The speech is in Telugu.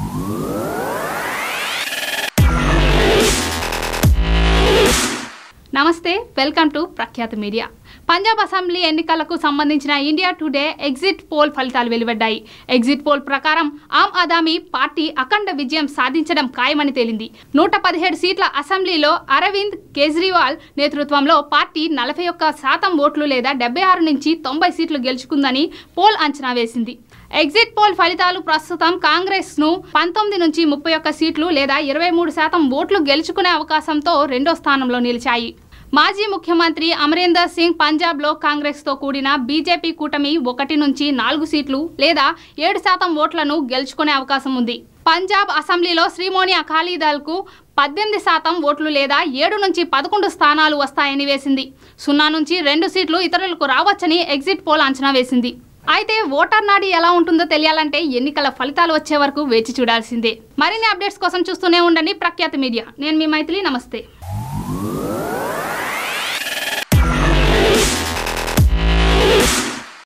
నమస్తే welcome to Prakhyata media Punjab assembly ఎన్నికలకు సంబంధించిన ఇండియా టుడే ఎగ్జిట్ పోల్ ఫలితాలు వెలువడ్డాయి ఎగ్జిట్ పోల్ ప్రకారం ఆమ్ ఆదామీ పార్టీ అఖండ విజయం సాధించడం ఖాయమని తేలింది నూట పదిహేడు సీట్ల అసెంబ్లీలో అరవింద్ కేజ్రీవాల్ నేతృత్వంలో పార్టీ నలభై ఒక్క శాతం ఓట్లు లేదా డెబ్బై ఆరు నుంచి తొంభై సీట్లు గెలుచుకుందని పోల్ అంచనా వేసింది ఎగ్జిట్ పోల్ ఫలితాలు ప్రస్తుతం కాంగ్రెస్ ను పంతొమ్మిది నుంచి ముప్పై ఒక్క సీట్లు లేదా ఇరవై మూడు శాతం ఓట్లు గెలుచుకునే అవకాశంతో రెండో స్థానంలో నిలిచాయి మాజీ ముఖ్యమంత్రి అమరీందర్ సింగ్ పంజాబ్లో కాంగ్రెస్తో కూడిన బీజేపీ కూటమి ఒకటి నుంచి నాలుగు సీట్లు లేదా ఏడు శాతం ఓట్లను గెలుచుకునే అవకాశం ఉంది పంజాబ్ అసెంబ్లీలో శ్రీమోని అకాలీదళ్కు పద్దెనిమిది శాతం ఓట్లు లేదా ఏడు నుంచి పదకొండు స్థానాలు వస్తాయని వేసింది సున్నా నుంచి రెండు సీట్లు ఇతరులకు రావచ్చని ఎగ్జిట్ పోల్ అంచనా వేసింది అయితే ఓటర్ నాడి ఎలా ఉంటుందో తెలియాలంటే ఎన్నికల ఫలితాలు వచ్చే వరకు వేచి చూడాల్సిందే మరిన్ని అప్డేట్స్ కోసం చూస్తూనే ఉండండి ప్రఖ్యాత మీడియా నేను మీ మైథిలి నమస్తే